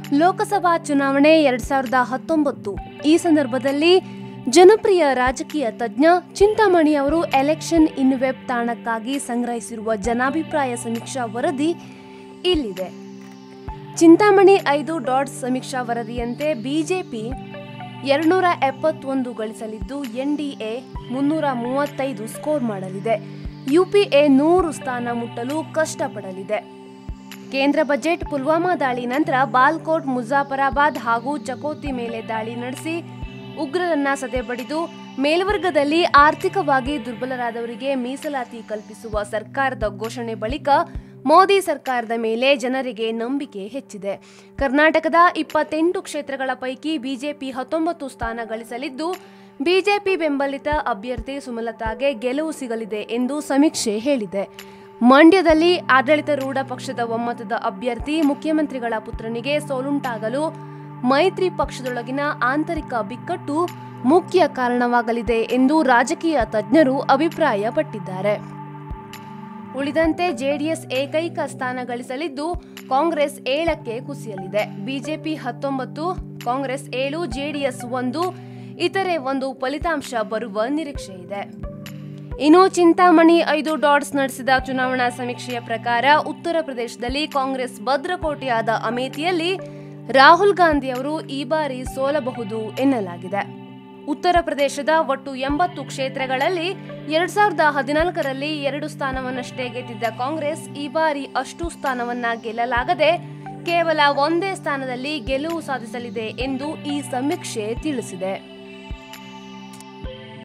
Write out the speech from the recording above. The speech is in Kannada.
ಲೋಕಸಭಾ ಚುನಾವಣೆ ಎರಡ್ ಸಾವಿರದ ಹತ್ತೊಂಬತ್ತು ಈ ಸಂದರ್ಭದಲ್ಲಿ ಜನಪ್ರಿಯ ರಾಜಕೀಯ ತಜ್ಞ ಚಿಂತಾಮಣಿ ಅವರು ಎಲೆಕ್ಷನ್ ಇನ್ ವೆಬ್ ತಾಣಕ್ಕಾಗಿ ಸಂಗ್ರಹಿಸಿರುವ ಜನಾಭಿಪ್ರಾಯ ಸಮೀಕ್ಷಾ ವರದಿ ಇಲ್ಲಿದೆ ಚಿಂತಾಮಣಿ ಐದು ಡಾಟ್ ಸಮೀಕ್ಷಾ ವರದಿಯಂತೆ ಬಿಜೆಪಿ ಎರಡ್ನೂರ ಎಪ್ಪತ್ತೊಂದು ಗಳಿಸಲಿದ್ದು ಎನ್ಡಿಎ ಮುನ್ನೂರ ಮೂವತ್ತೈದು ಸ್ಕೋರ್ ಮಾಡಲಿದೆ ಯುಪಿಎ ನೂರು ಸ್ಥಾನ ಮುಟ್ಟಲು ಕಷ್ಟಪಡಲಿದೆ ಕೇಂದ್ರ ಬಜೆಟ್ ಪುಲ್ವಾಮಾ ದಾಳಿ ನಂತರ ಬಾಲ್ಕೋಟ್ ಮುಜಾಫರಾಬಾದ್ ಹಾಗೂ ಚಕೋತಿ ಮೇಲೆ ದಾಳಿ ನಡೆಸಿ ಉಗ್ರರನ್ನ ಸದೆಬಡಿದು ಮೇಲ್ವರ್ಗದಲ್ಲಿ ಆರ್ಥಿಕವಾಗಿ ದುರ್ಬಲರಾದವರಿಗೆ ಮೀಸಲಾತಿ ಕಲ್ಪಿಸುವ ಸರ್ಕಾರದ ಘೋಷಣೆ ಬಳಿಕ ಮೋದಿ ಸರ್ಕಾರದ ಮೇಲೆ ಜನರಿಗೆ ನಂಬಿಕೆ ಹೆಚ್ಚಿದೆ ಕರ್ನಾಟಕದ ಇಪ್ಪತ್ತೆಂಟು ಕ್ಷೇತ್ರಗಳ ಪೈಕಿ ಬಿಜೆಪಿ ಹತ್ತೊಂಬತ್ತು ಸ್ಥಾನ ಗಳಿಸಲಿದ್ದು ಬಿಜೆಪಿ ಬೆಂಬಲಿತ ಅಭ್ಯರ್ಥಿ ಸುಮಲತಾಗೆ ಗೆಲುವು ಸಿಗಲಿದೆ ಎಂದು ಸಮೀಕ್ಷೆ ಹೇಳಿದೆ ಮಂಡ್ಯದಲ್ಲಿ ಆಡಳಿತಾರೂಢ ಪಕ್ಷದ ಒಮ್ಮತದ ಅಭ್ಯರ್ಥಿ ಮುಖ್ಯಮಂತ್ರಿಗಳ ಪುತ್ರನಿಗೆ ಸೋಲುಂಟಾಗಲು ಮೈತ್ರಿ ಪಕ್ಷದೊಳಗಿನ ಆಂತರಿಕ ಬಿಕ್ಕಟ್ಟು ಮುಖ್ಯ ಕಾರಣವಾಗಲಿದೆ ಎಂದು ರಾಜಕೀಯ ತಜ್ಞರು ಅಭಿಪ್ರಾಯಪಟ್ಟಿದ್ದಾರೆ ಉಳಿದಂತೆ ಜೆಡಿಎಸ್ ಏಕೈಕ ಸ್ಥಾನ ಗಳಿಸಲಿದ್ದು ಕಾಂಗ್ರೆಸ್ ಏಳಕ್ಕೆ ಕುಸಿಯಲಿದೆ ಬಿಜೆಪಿ ಹತ್ತೊಂಬತ್ತು ಕಾಂಗ್ರೆಸ್ ಏಳು ಜೆಡಿಎಸ್ ಒಂದು ಇತರೆ ಒಂದು ಫಲಿತಾಂಶ ಬರುವ ನಿರೀಕ್ಷೆ ಇದೆ ಇನ್ನು ಚಿಂತಾಮಣಿ ಐದು ಡಾಟ್ಸ್ ನಡೆಸಿದ ಚುನಾವಣಾ ಸಮೀಕ್ಷೆಯ ಪ್ರಕಾರ ಉತ್ತರ ಪ್ರದೇಶದಲ್ಲಿ ಕಾಂಗ್ರೆಸ್ ಭದ್ರಕೋಟೆಯಾದ ಅಮೇಥಿಯಲ್ಲಿ ರಾಹುಲ್ ಗಾಂಧಿ ಅವರು ಈ ಬಾರಿ ಸೋಲಬಹುದು ಎನ್ನಲಾಗಿದೆ ಉತ್ತರ ಪ್ರದೇಶದ ಒಟ್ಟು ಎಂಬತ್ತು ಕ್ಷೇತ್ರಗಳಲ್ಲಿ ಎರಡ್ ಸಾವಿರದ ಹದಿನಾಲ್ಕರಲ್ಲಿ ಎರಡು ಸ್ಥಾನವನ್ನಷ್ಟೇ ಗೆದ್ದಿದ್ದ ಕಾಂಗ್ರೆಸ್ ಈ ಬಾರಿ ಅಷ್ಟು ಸ್ಥಾನವನ್ನ ಗೆಲ್ಲಲಾಗದೆ ಕೇವಲ ಒಂದೇ ಸ್ಥಾನದಲ್ಲಿ ಗೆಲುವು ಸಾಧಿಸಲಿದೆ ಎಂದು ಈ ಸಮೀಕ್ಷೆ ತಿಳಿಸಿದೆ